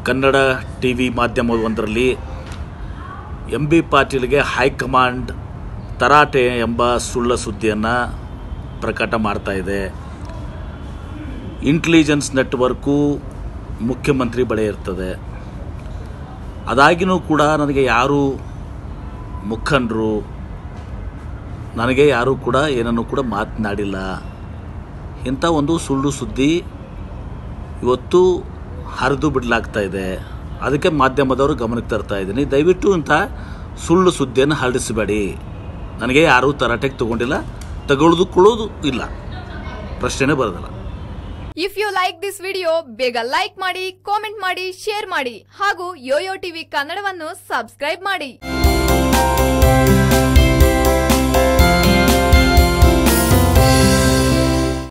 Kannada T V ಮಾಧ್ಯಮವೊಂದರಲ್ಲಿ M B ಪಾಟೀಲ್ಗೆ high command ತರಾಟೆ ಎಂಬ ಸುಳ್ಳ ಸುದ್ದಿಯನ್ನು ಪ್ರಕಟ ಮಾಡ್ತಾ ಇದೆ ಇಂಟೆಲಿಜೆನ್ಸ್ ನೆಟ್ವರ್ಕು ಮುಖ್ಯಮಂತ್ರಿ ಬಳಿ ಇರ್ತದೆ ಅದಾಗಿನೂ ಕೂಡ ನನಗೆ ಯಾರು ಮುಖಂಡರು ನನಗೆ ಯಾರೂ ಕೂಡ ಏನನ್ನು ಕೂಡ ಮಾತನಾಡಿಲ್ಲ ಇಂಥ ಒಂದು ಸುಳ್ಳು ಸುದ್ದಿ ಇವತ್ತು ಹರಿದು ಬಿಡಲಾಗ್ತಾ ಇದೆ ಅದಕ್ಕೆ ಮಾಧ್ಯಮದವರು ಗಮನಕ್ಕೆ ತರ್ತಾ ಇದ್ದೀನಿ ದಯವಿಟ್ಟು ಇಂಥ ಸುಳ್ಳು ಸುದ್ದಿಯನ್ನು ಹರಡಿಸಬೇಡಿ ನನಗೆ ಯಾರೂ ತರಾಟೆಗೆ ತಗೊಂಡಿಲ್ಲ ತಗೊಳ್ಳೋದು ಇಲ್ಲ ಪ್ರಶ್ನೆನೇ ಬರೋದಿಲ್ಲ if you like this video ಬೇಗ ಲೈಕ್ ಮಾಡಿ ಕಾಮೆಂಟ್ ಮಾಡಿ ಶೇರ್ ಮಾಡಿ ಹಾಗೂ ಯೋಯೋ ಟಿವಿ ಕನ್ನಡವನ್ನು ಸಬ್ಸ್ಕ್ರೈಬ್ ಮಾಡಿ